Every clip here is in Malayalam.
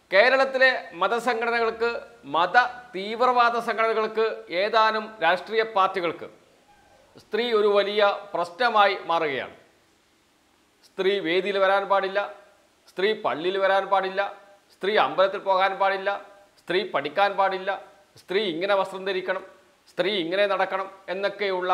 കേരളത്തിലെ മതസംഘടനകൾക്ക് മത തീവ്രവാദ സംഘടനകൾക്ക് ഏതാനും രാഷ്ട്രീയ പാർട്ടികൾക്ക് സ്ത്രീ ഒരു വലിയ പ്രശ്നമായി മാറുകയാണ് സ്ത്രീ വേദിയിൽ വരാൻ പാടില്ല സ്ത്രീ പള്ളിയിൽ വരാൻ പാടില്ല സ്ത്രീ അമ്പലത്തിൽ പോകാൻ പാടില്ല സ്ത്രീ പഠിക്കാൻ പാടില്ല സ്ത്രീ ഇങ്ങനെ വസ്ത്രം ധരിക്കണം സ്ത്രീ ഇങ്ങനെ നടക്കണം എന്നൊക്കെയുള്ള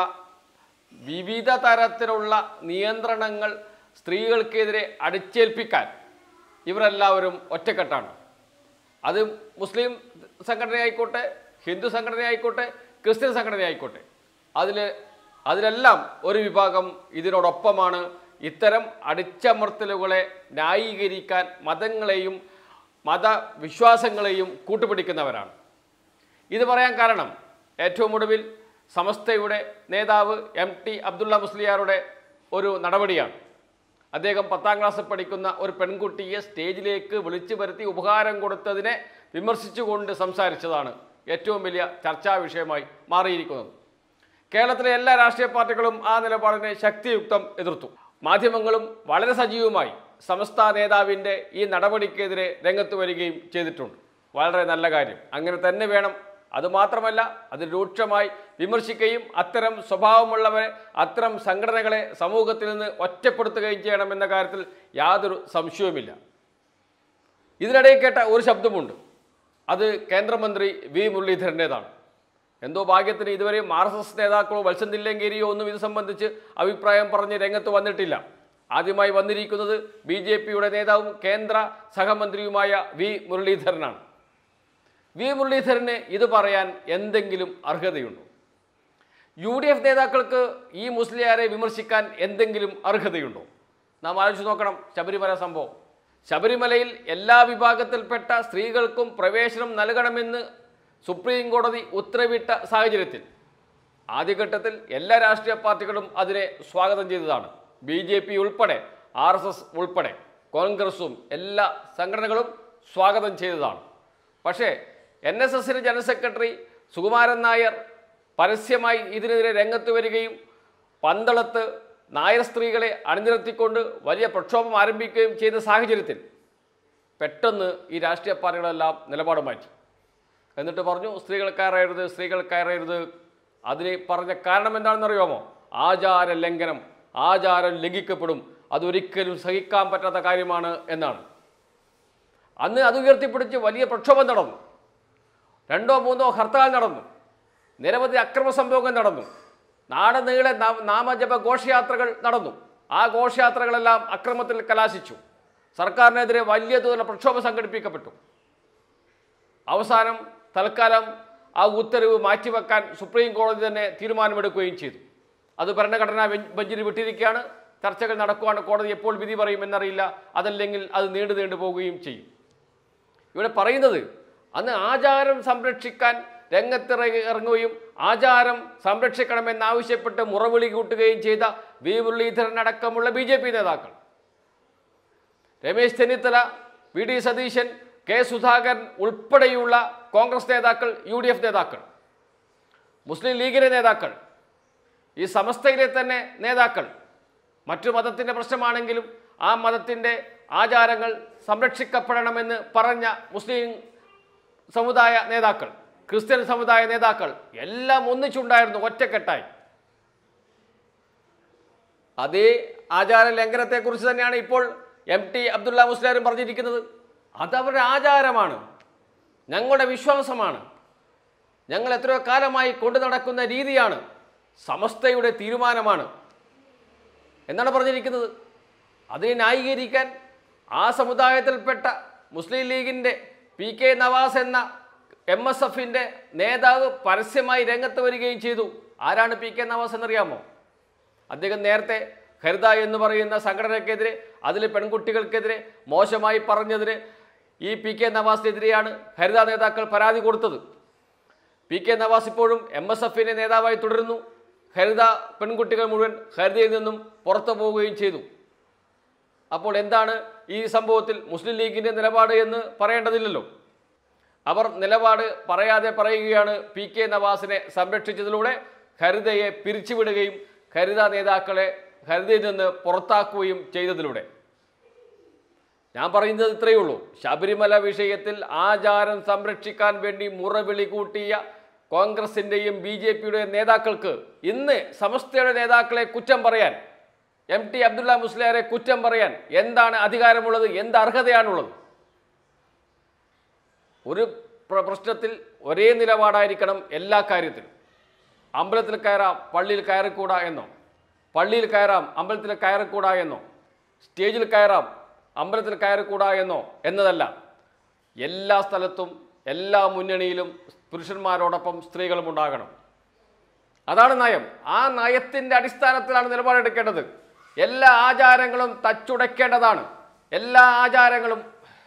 വിവിധ തരത്തിലുള്ള നിയന്ത്രണങ്ങൾ സ്ത്രീകൾക്കെതിരെ അടിച്ചേൽപ്പിക്കാൻ ഇവരെല്ലാവരും ഒറ്റക്കെട്ടാണ് അത് മുസ്ലിം സംഘടനയായിക്കോട്ടെ ഹിന്ദു സംഘടനയായിക്കോട്ടെ ക്രിസ്ത്യൻ സംഘടനയായിക്കോട്ടെ അതിൽ അതിലെല്ലാം ഒരു വിഭാഗം ഇതിനോടൊപ്പമാണ് ഇത്തരം അടിച്ചമർത്തലുകളെ ന്യായീകരിക്കാൻ മതങ്ങളെയും മതവിശ്വാസങ്ങളെയും കൂട്ടുപിടിക്കുന്നവരാണ് ഇത് പറയാൻ കാരണം ഏറ്റവും ഒടുവിൽ സമസ്തയുടെ നേതാവ് എം ടി അബ്ദുള്ള മുസ്ലിയാരുടെ ഒരു നടപടിയാണ് അദ്ദേഹം പത്താം ക്ലാസ്സിൽ പഠിക്കുന്ന ഒരു പെൺകുട്ടിയെ സ്റ്റേജിലേക്ക് വിളിച്ചു വരുത്തി ഉപഹാരം കൊടുത്തതിനെ വിമർശിച്ചുകൊണ്ട് സംസാരിച്ചതാണ് ഏറ്റവും വലിയ ചർച്ചാ വിഷയമായി മാറിയിരിക്കുന്നത് കേരളത്തിലെ എല്ലാ രാഷ്ട്രീയ പാർട്ടികളും ആ നിലപാടിനെ ശക്തിയുക്തം എതിർത്തു മാധ്യമങ്ങളും വളരെ സജീവമായി സമസ്ത നേതാവിൻ്റെ ഈ നടപടിക്കെതിരെ രംഗത്ത് വരികയും ചെയ്തിട്ടുണ്ട് വളരെ നല്ല കാര്യം അങ്ങനെ തന്നെ വേണം അതുമാത്രമല്ല അത് രൂക്ഷമായി വിമർശിക്കുകയും അത്തരം സ്വഭാവമുള്ളവരെ അത്തരം സംഘടനകളെ സമൂഹത്തിൽ നിന്ന് ഒറ്റപ്പെടുത്തുകയും ചെയ്യണമെന്ന കാര്യത്തിൽ യാതൊരു സംശയവുമില്ല ഇതിനിടയിൽ കേട്ട ഒരു ശബ്ദമുണ്ട് അത് കേന്ദ്രമന്ത്രി വി മുരളീധരൻ്റേതാണ് എന്തോ ഭാഗ്യത്തിന് ഇതുവരെയും ആർ എസ് എസ് നേതാക്കളോ വത്സൻ തില്ലങ്കേരിയോ ഒന്നും ഇത് സംബന്ധിച്ച് അഭിപ്രായം പറഞ്ഞ് രംഗത്ത് വന്നിട്ടില്ല ആദ്യമായി വന്നിരിക്കുന്നത് ബി ജെ പിയുടെ നേതാവും കേന്ദ്ര സഹമന്ത്രിയുമായ വി മുരളീധരനാണ് വി മുരളീധരന് ഇത് പറയാൻ എന്തെങ്കിലും അർഹതയുണ്ടോ യു ഡി എഫ് നേതാക്കൾക്ക് ഈ മുസ്ലിയാരെ വിമർശിക്കാൻ എന്തെങ്കിലും അർഹതയുണ്ടോ നാം ആലോചിച്ച് നോക്കണം ശബരിമല സംഭവം ശബരിമലയിൽ എല്ലാ വിഭാഗത്തിൽപ്പെട്ട സ്ത്രീകൾക്കും പ്രവേശനം നൽകണമെന്ന് സുപ്രീം കോടതി ഉത്തരവിട്ട സാഹചര്യത്തിൽ ആദ്യഘട്ടത്തിൽ എല്ലാ രാഷ്ട്രീയ പാർട്ടികളും അതിനെ സ്വാഗതം ചെയ്തതാണ് ബി ജെ പി ഉൾപ്പെടെ ആർ എസ് എസ് ഉൾപ്പെടെ കോൺഗ്രസും എല്ലാ സംഘടനകളും സ്വാഗതം ചെയ്തതാണ് പക്ഷേ എൻ എസ് എസിന് ജനറൽ സെക്രട്ടറി സുകുമാരൻ നായർ പരസ്യമായി ഇതിനെതിരെ രംഗത്ത് വരികയും പന്തളത്ത് നായർ സ്ത്രീകളെ അണിനിരത്തിക്കൊണ്ട് വലിയ പ്രക്ഷോഭം ആരംഭിക്കുകയും ചെയ്ത സാഹചര്യത്തിൽ പെട്ടെന്ന് ഈ രാഷ്ട്രീയ പാർട്ടികളെല്ലാം നിലപാട് മാറ്റി എന്നിട്ട് പറഞ്ഞു സ്ത്രീകൾ കയറരുത് സ്ത്രീകൾ കയറരുത് അതിന് പറഞ്ഞ കാരണം എന്താണെന്ന് അറിയാമോ ആചാര ലംഘനം ആചാരം ലംഘിക്കപ്പെടും അതൊരിക്കലും സഹിക്കാൻ പറ്റാത്ത കാര്യമാണ് എന്നാണ് അന്ന് അത് ഉയർത്തിപ്പിടിച്ച് വലിയ പ്രക്ഷോഭം നടന്നു രണ്ടോ മൂന്നോ ഹർത്താൽ നടന്നു നിരവധി അക്രമ സംഭവങ്ങൾ നടന്നു നാട് നീളെ നാ- നാമജപ ഘോഷയാത്രകൾ നടന്നു ആ ഘോഷയാത്രകളെല്ലാം അക്രമത്തിൽ കലാശിച്ചു സർക്കാരിനെതിരെ വലിയ തോതിലുള്ള പ്രക്ഷോഭം സംഘടിപ്പിക്കപ്പെട്ടു അവസാനം തൽക്കാലം ആ ഉത്തരവ് മാറ്റിവെക്കാൻ സുപ്രീം കോടതി തന്നെ തീരുമാനമെടുക്കുകയും ചെയ്തു അത് ഭരണഘടനാ ബെഞ്ച് ബെഞ്ചിന് വിട്ടിരിക്കുകയാണ് ചർച്ചകൾ നടക്കുവാണ് കോടതി എപ്പോൾ വിധി പറയുമെന്നറിയില്ല അതല്ലെങ്കിൽ അത് നീണ്ടു നീണ്ടു പോവുകയും ചെയ്യും ഇവിടെ പറയുന്നത് അന്ന് ആചാരം സംരക്ഷിക്കാൻ രംഗത്തിറങ്ങി ഇറങ്ങുകയും ആചാരം സംരക്ഷിക്കണമെന്നാവശ്യപ്പെട്ട് മുറവിളി കൂട്ടുകയും ചെയ്ത വി മുരളീധരൻ അടക്കമുള്ള ബി ജെ പി നേതാക്കൾ Ramesh Chennithala V D Satheesan K Sudhakaran ഉൾപ്പെടെയുള്ള കോൺഗ്രസ് നേതാക്കൾ യു ഡി എഫ് നേതാക്കൾ മുസ്ലിം ലീഗിലെ നേതാക്കൾ ഈ സമസ്തയിലെ തന്നെ നേതാക്കൾ മറ്റു മതത്തിൻ്റെ പ്രശ്നമാണെങ്കിലും ആ മതത്തിൻ്റെ ആചാരങ്ങൾ സംരക്ഷിക്കപ്പെടണമെന്ന് പറഞ്ഞ മുസ്ലിം സമുദായ നേതാക്കൾ ക്രിസ്ത്യൻ സമുദായ നേതാക്കൾ എല്ലാം ഒന്നിച്ചുണ്ടായിരുന്നു ഒറ്റക്കെട്ടായി അതേ ആചാര ലംഘനത്തെക്കുറിച്ച് തന്നെയാണ് ഇപ്പോൾ എം ടി അബ്ദുള്ള മുസ്ലിയാരും പറഞ്ഞിരിക്കുന്നത് അതവരുടെ ആചാരമാണ് ഞങ്ങളുടെ വിശ്വാസമാണ് ഞങ്ങൾ എത്രയോ കാലമായി കൊണ്ടു നടക്കുന്ന രീതിയാണ് സമസ്തയുടെ തീരുമാനമാണ് എന്നാണ് പറഞ്ഞിരിക്കുന്നത് അതിനെ ന്യായീകരിക്കാൻ ആ സമുദായത്തിൽപ്പെട്ട മുസ്ലിം ലീഗിൻ്റെ പി കെ നവാസ് എന്ന എം എസ് എഫിൻ്റെ നേതാവ് പരസ്യമായി രംഗത്ത് വരികയും ചെയ്തു ആരാണ് പി കെ നവാസ് എന്നറിയാമോ അദ്ദേഹം നേരത്തെ ഹരിത എന്ന് പറയുന്ന സംഘടനയ്ക്കെതിരെ അതിലെ പെൺകുട്ടികൾക്കെതിരെ മോശമായി പറഞ്ഞതിന് ഈ പി കെ നവാസിനെതിരെയാണ് ഹരിത നേതാക്കൾ പരാതി കൊടുത്തത് പി കെ നവാസ് ഇപ്പോഴും എം എസ് എഫിൻ്റെ നേതാവായി തുടരുന്നു ഹരിത പെൺകുട്ടികൾ മുഴുവൻ ഹരിതയിൽ നിന്നും പുറത്തു പോവുകയും ചെയ്തു അപ്പോൾ എന്താണ് ഈ സംഭവത്തിൽ മുസ്ലിം ലീഗിൻ്റെ നിലപാട് എന്ന് പറയേണ്ടതില്ലല്ലോ അവർ നിലപാട് പറയാതെ പറയുകയാണ് പി കെ നവാസിനെ സംരക്ഷിച്ചതിലൂടെ ഹരിതയെ പിരിച്ചുവിടുകയും ഹരിത നേതാക്കളെ ഹരിതയിൽ നിന്ന് പുറത്താക്കുകയും ചെയ്തതിലൂടെ ഞാൻ പറയുന്നത് ഇത്രയേ ഉള്ളൂ ശബരിമല വിഷയത്തിൽ ആചാരം സംരക്ഷിക്കാൻ വേണ്ടി മുറവിളി കൂട്ടിയ കോൺഗ്രസിൻ്റെയും ബി ജെ പിയുടെയും നേതാക്കൾക്ക് ഇന്ന് സമസ്തയുടെ നേതാക്കളെ കുറ്റം പറയാൻ എം ടി അബ്ദുള്ള മുസ്ലിയാരെ കുറ്റം പറയാൻ എന്താണ് അധികാരമുള്ളത് എന്ത് അർഹതയാണുള്ളത് ഒരു പ്ര- പ്രശ്നത്തിൽ ഒരേ നിലപാടായിരിക്കണം എല്ലാ കാര്യത്തിലും അമ്പലത്തിൽ കയറാം പള്ളിയിൽ കയറിക്കൂടാ എന്നോ പള്ളിയിൽ കയറാം അമ്പലത്തിൽ കയറിക്കൂടാ എന്നോ സ്റ്റേജിൽ കയറാം അമ്പലത്തിൽ കയറിക്കൂടാ എന്നോ എന്നതല്ല എല്ലാ സ്ഥലത്തും എല്ലാ മുന്നണിയിലും പുരുഷന്മാരോടൊപ്പം സ്ത്രീകളും ഉണ്ടാകണം അതാണ് നയം ആ നയത്തിൻ്റെ അടിസ്ഥാനത്തിലാണ് നിലപാടെടുക്കേണ്ടത് എല്ലാ ആചാരങ്ങളും തച്ചുടയ്ക്കേണ്ടതാണ് എല്ലാ ആചാരങ്ങളും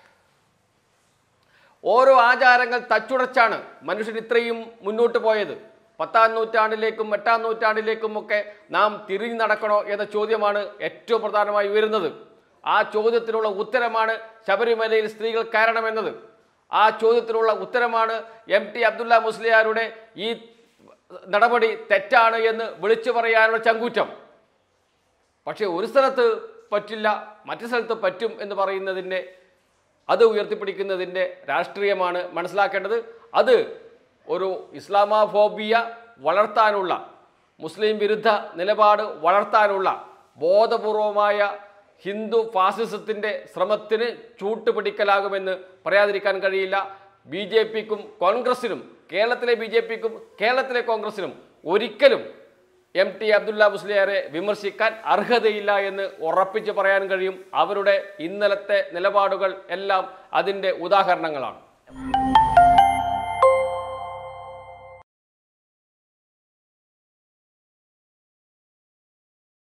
ഓരോ ആചാരങ്ങൾ തച്ചുടച്ചാണ് മനുഷ്യൻ ഇത്രയും മുന്നോട്ട് പോയത് പത്താം നൂറ്റാണ്ടിലേക്കും എട്ടാം നൂറ്റാണ്ടിലേക്കും ഒക്കെ നാം തിരിഞ്ഞു നടക്കണോ എന്ന ചോദ്യമാണ് ഏറ്റവും പ്രധാനമായി ഉയരുന്നത് ആ ചോദ്യത്തിനുള്ള ഉത്തരമാണ് ശബരിമലയിൽ സ്ത്രീകൾ കയറണമെന്നത് ആ ചോദ്യത്തിനുള്ള ഉത്തരമാണ് എം ടി അബ്ദുള്ള മുസ്ലിയാരുടെ ഈ നടപടി തെറ്റാണ് എന്ന് വിളിച്ചു പറയാനുള്ള ചങ്കൂറ്റം പക്ഷേ ഒരു സ്ഥലത്ത് പറ്റില്ല മറ്റു സ്ഥലത്ത് പറ്റും എന്ന് പറയുന്നതിൻ്റെ അത് ഉയർത്തിപ്പിടിക്കുന്നതിൻ്റെ രാഷ്ട്രീയമാണ് മനസ്സിലാക്കേണ്ടത് അത് ഒരു ഇസ്ലാമോഫോബിയ വളർത്താനുള്ള മുസ്ലിം വിരുദ്ധ നിലപാട് വളർത്താനുള്ള ബോധപൂർവമായ ഹിന്ദു ഫാസിസത്തിൻ്റെ ശ്രമത്തിന് ചൂട്ടുപിടിക്കലാകുമെന്ന് പറയാതിരിക്കാൻ കഴിയില്ല ബി ജെ പിക്കും കോൺഗ്രസിനും കേരളത്തിലെ ബി ജെ പിക്കും കേരളത്തിലെ കോൺഗ്രസിനും ഒരിക്കലും എം ടി അബ്ദുള്ള മുസ്ലിയാരെ വിമർശിക്കാൻ അർഹതയില്ല എന്ന് ഉറപ്പിച്ച് പറയാൻ കഴിയും അവരുടെ ഇന്നലത്തെ നിലപാടുകൾ എല്ലാം അതിൻ്റെ ഉദാഹരണങ്ങളാണ്